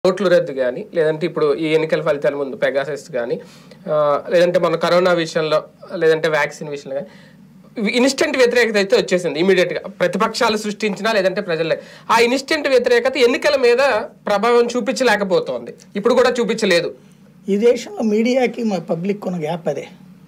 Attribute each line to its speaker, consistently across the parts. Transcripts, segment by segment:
Speaker 1: ఓట్లు రద్దు కానీ లేదంటే ఇప్పుడు ఈ ఎన్నికల ఫలితాల ముందు పెగాసెస్ కానీ ఆ, లేదంటే మన కరోనా విషయంలో లేదంటే వ్యాక్సిన్ విషయంలో కానీ ఇన్స్టెంట్ వ్యతిరేకత అయితే వచ్చేసింది ఇమీడియట్ గా ప్రతిపక్షాలు సృష్టించినా లేదంటే ప్రజలే ఆ ఇన్స్టెంట్ వ్యతిరేకత ఎన్నికల మీద ప్రభావం చూపించలేకపోతోంది ఇప్పుడు కూడా చూపించలేదు
Speaker 2: ఈ దేశంలో మీడియాకి మా పబ్లిక్ ఉన్న గ్యాప్ అదే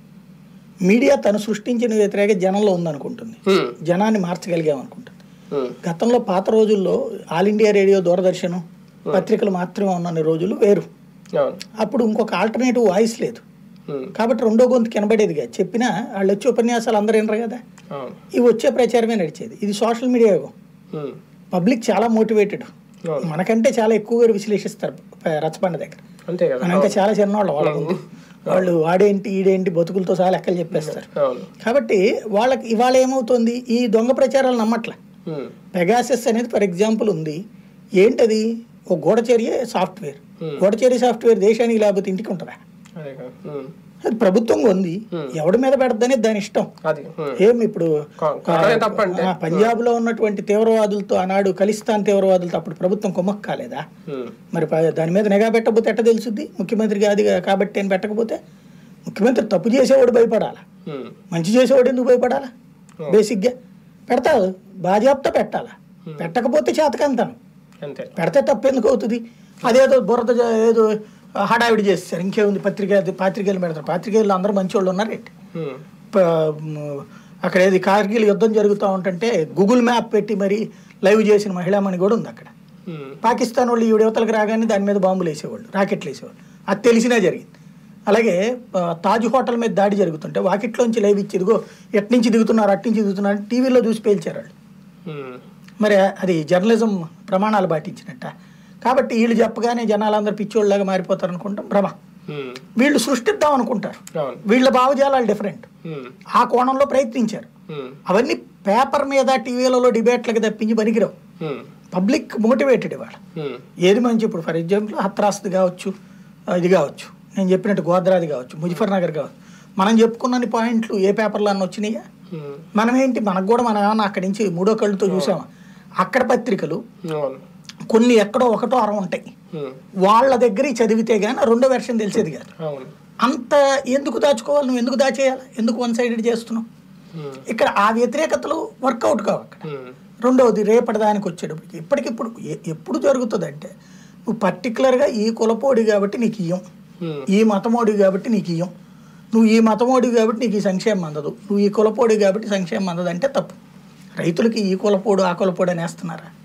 Speaker 2: మీడియా తను సృష్టించిన వ్యతిరేక జనంలో ఉందనుకుంటుంది
Speaker 1: హ్మ్,
Speaker 2: జనాన్ని మార్చగలిగామనుకుంటుంది
Speaker 1: హ్మ్,
Speaker 2: గతంలో పాత రోజుల్లో ఆల్ ఇండియా రేడియో దూరదర్శనం పత్రికలు మాత్రమే ఉన్న రోజులు వేరు
Speaker 1: అవును
Speaker 2: అప్పుడు ఇంకొక ఆల్టర్నేటివ్ వాయిస్ లేదు
Speaker 1: హ్మ్,
Speaker 2: కాబట్టి రెండో గొంతు కనబడేది కాదు చెప్పినా వాళ్ళు వచ్చే ఉపన్యాసాలు అందరూ వినరు కదా
Speaker 1: అవును
Speaker 2: ఇవి వచ్చే ప్రచారమే నడిచేది ఇది సోషల్ మీడియా యుగం
Speaker 1: హ్మ్,
Speaker 2: పబ్లిక్ చాలా మోటివేటెడ్
Speaker 1: అవును
Speaker 2: మనకంటే చాలా ఎక్కువగా విశ్లేషిస్తారు ప- రచ్చబండ దగ్గర
Speaker 1: అంతే కదా
Speaker 2: మనం ఇంకా చాలా చిన్నవాళ్ళు వాళ్ళ ముందు వాళ్ళు వాడేంటి ఈడేంటి బతుకులతో సహా లెక్కలు చెప్పేస్తారు
Speaker 1: అవును
Speaker 2: కాబట్టి వాళ్ళకి ఇవాళ ఏమవుతుంది ఈ దొంగ ప్రచారాలు నమ్మట్ల
Speaker 1: హ్మ్,
Speaker 2: పెగాసెస్ అనేది ఫర్ ఎగ్జాంపుల్ ఉంది ఏంటది ఒక గూఢచర్య సాఫ్ట్వేర్ గూఢచర్య సాఫ్ట్వేర్ దేశానికి లేకపోతే ఇంటికి ఉంటుందా
Speaker 1: అదే కదా హ్మ్,
Speaker 2: అది ప్రభుత్వం ఉంది ఎవడి మీద పెడద్దనేది దాని ఇష్టం
Speaker 1: అది హ్మ్,
Speaker 2: ఏం ఇప్పుడు
Speaker 1: కా- కారణం తప్పంటే
Speaker 2: ఆ, పంజాబ్లో ఉన్నటువంటి తీవ్రవాదులతో ఆనాడు ఖలిస్తాన్ తీవ్రవాదులతో అప్పుడు ప్రభుత్వం కుమ్మక్కు కాలేదా
Speaker 1: హ్మ్,
Speaker 2: మరి ప- దాని మీద నిఘా పెట్టకపోతే ఎట్ట తెలుసుద్ది ముఖ్యమంత్రి కాదు కాబట్టి అని పెట్టకపోతే ముఖ్యమంత్రి తప్పు చేసేవాడు భయపడాలా
Speaker 1: హ్మ్,
Speaker 2: మంచి చేసేవాడు ఎందుకు భయపడాలా బేసిక్గా పెడతావు బాజాప్తా పెట్టాలా పెట్టకపోతే చేతకంతాను
Speaker 1: అంతే
Speaker 2: పెడితే తప్పు ఎందుకు అవుతుంది అదేదో బురద జ- ఏదో హడావిడి చేస్తారు ఇంకేముంది పత్రిక పాత్రికేయులు పెడతారు పాత్రికేయులు అందరూ మంచి వాళ్ళు ఉన్నారేంటి
Speaker 1: హ్మ్,
Speaker 2: ప- మ్, అక్కడ ఏది కార్గిల్ యుద్ధం జరుగుతూ ఉంటుంటే గూగుల్ మ్యాప్ పెట్టి మరి లైవ్ చేసిన మహిళామణి కూడా ఉంది అక్కడ
Speaker 1: హ్మ్,
Speaker 2: పాకిస్తాన్ వాళ్ళు ఈ యువతలకు రాగానే దాని మీద బాంబులు వేసేవాళ్ళు రాకెట్లు వేసేవాళ్ళు అది తెలిసినా జరిగింది అలాగే ఆ, తాజ్ హోటల్ మీద దాడి జరుగుతుంటే వాకిట్లోంచి లైవ్ ఇచ్చి ఇదిగో ఎట్ నుంచి దిగుతున్నారు అటు నుంచి దిగుతున్నారు అని టీవీలో చూసి పేల్చారు వాళ్ళు
Speaker 1: హ్మ్,
Speaker 2: మరి అది జర్నలిజం ప్రమాణాలు పాటించినట్ట కాబట్టి వీళ్ళు చెప్పగానే జనాలందరూ పిచ్చోళ్ళలాగా మారిపోతారు అనుకుంటాం భ్రమ
Speaker 1: హ్మ్,
Speaker 2: వీళ్ళు సృష్టిద్దాం అనుకుంటారు
Speaker 1: అవును
Speaker 2: వీళ్ళ భావజాలాలు డిఫరెంట్
Speaker 1: హ్మ్,
Speaker 2: ఆ కోణంలో ప్రయత్నించారు
Speaker 1: హ్మ్,
Speaker 2: అవన్నీ పేపర్ మీద టీవీలలో డిబేట్లకు తప్పించి పనికిరావు
Speaker 1: హ్మ్,
Speaker 2: పబ్లిక్ మోటివేటెడ్ ఇవాళ
Speaker 1: హ్మ్,
Speaker 2: ఏది మంచి ఇప్పుడు ఫర్ ఎగ్జాంపుల్ హత్రాస్ది కావచ్చు ఆ, ఇది కావచ్చు నేను చెప్పినట్టు గోద్రాది కావచ్చు ముజఫర్ నగర్ కావచ్చు మనం చెప్పుకున్న పాయింట్లు ఏ పేపర్లో అన్న వచ్చినాయా
Speaker 1: హ్మ్,
Speaker 2: మనం ఏంటి మనకు కూడా మనం ఏమన్నా అక్కడి నుంచి మూడో కళ్ళుతో చూసామా అక్కడ పత్రికలు
Speaker 1: అవును
Speaker 2: కొన్ని ఎక్కడో ఒకటో అర ఉంటాయి
Speaker 1: హ్మ్,
Speaker 2: వాళ్ళ దగ్గర చదివితే కానీ రెండో వెర్షన్ తెలిసేది కాదు
Speaker 1: అవును
Speaker 2: అంత ఎందుకు దాచుకోవాలి నువ్వు ఎందుకు దాచేయాలి ఎందుకు వన్ సైడెడ్ చేస్తున్నావు
Speaker 1: హ్మ్,
Speaker 2: ఇక్కడ ఆ వ్యతిరేకతలు వర్కౌట్ కావు అక్కడ
Speaker 1: హ్మ్,
Speaker 2: రెండవది రేపటి దానికి వచ్చేటప్పటికి ఇప్పటికిప్పుడు ఎ- ఎప్పుడు జరుగుతుందంటే నువ్వు పర్టికులర్గా ఈ కులపోడి కాబట్టి నీకు ఇయ్యం
Speaker 1: హ్మ్,
Speaker 2: ఈ మతమోడి కాబట్టి నీకు ఇయ్యం నువ్వు ఈ మతమోడి కాబట్టి నీకు ఈ సంక్షేమం అందదు నువ్వు ఈ కులపోడి కాబట్టి సంక్షేమం అందదు అంటే తప్పు రైతులకి ఈ కులపోడు ఆ కులపోడు అని వేస్తున్నారా